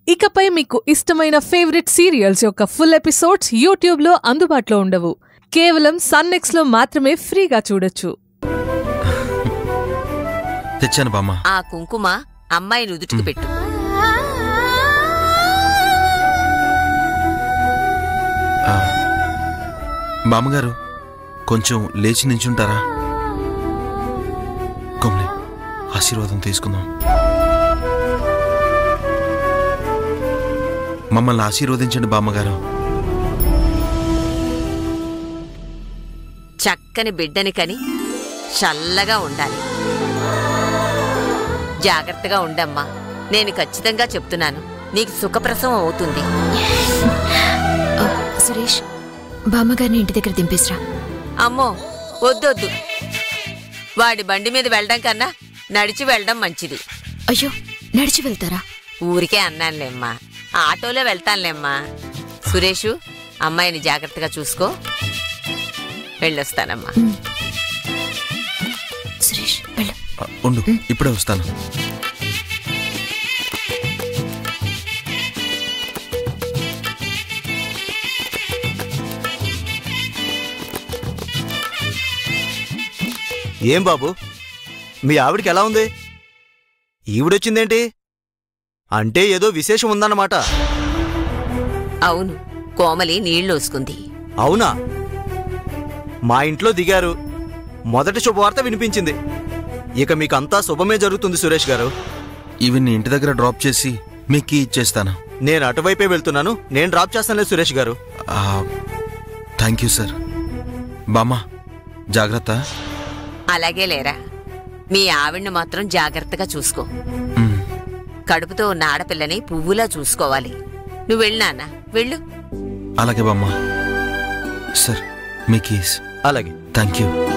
ఇకపై మీకు ఇష్టమైన ఫేవరెట్ సీరియల్స్ యొక్క ఫుల్ ఎపిసోడ్స్ యూట్యూబ్లో అందుబాటులో ఉండవు కేవలం సన్నెక్స్లో మాత్రమే ఫ్రీగా చూడొచ్చు తెచ్చాను బామ్మ ఆ కుంకుమ అమ్మాయి నుదుటికి పెట్టు ఆ, బామ్మగారు కొంచెం లేచి నించుంటారా కొమ్లే ఆశీర్వాదం తీసుకుందాం మమ్మల్ని ఆశీర్వదించండి బామ్మగారు చక్కని బిడ్డని కని చల్లగా ఉండాలి జాగ్రత్తగా ఉండమ్మా నేను ఖచ్చితంగా చెప్తున్నాను నీకు సుఖప్రసవం అవుతుంది ఆ, సురేష్ బామ్మగారిని ఇంటి దగ్గర దింపేసిరా అమ్మో వద్దొద్దు వాడి బండి మీద వెళ్ళడం కన్నా నడిచి వెళ్ళడం మంచిది అయ్యో నడిచి వెళ్తారా ఊరికే అన్నానులేమ్మా ఆటోలో వెళ్తానులేమ్మా సురేషు అమ్మాయిని జాగ్రత్తగా చూసుకో వెళ్ళొస్తానమ్మా సురేష్ వెళ్ళు ఆ, ఉండు ఇప్పుడే వస్తాను ఏం బాబు మీ ఆవిడికి ఎలా ఉంది ఈవిడొచ్చిందేంటి అంటే ఏదో విశేషం ఉందన్నమాట అవును కోమలి నీళ్లోసుకుంది అవునా మా ఇంట్లో దిగారు మొదటి శుభవార్త వినిపించింది ఇక మీకంతా శుభమే జరుగుతుంది సురేష్ గారు ఈవిని ఇంటి దగ్గర డ్రాప్ చేసి మీకు కీ ఇచ్చేస్తాను నేను అటువైపే వెళ్తున్నాను నేను డ్రాప్ చేస్తానులే సురేష్ గారు థ్యాంక్ యూ సార్ బామ్మ జాగ్రత్త అలాగే లేరా మీ ఆవిడ్ని మాత్రం జాగ్రత్తగా చూసుకో మ్, కడుపుతో ఉన్న ఆడపిల్లని పువ్వులా చూసుకోవాలి నువ్వు వెళ్ళినానా వెళ్ళు అలాగే బామ్మ సార్ మీ కీస్ అలాగే థ్యాంక్ యూ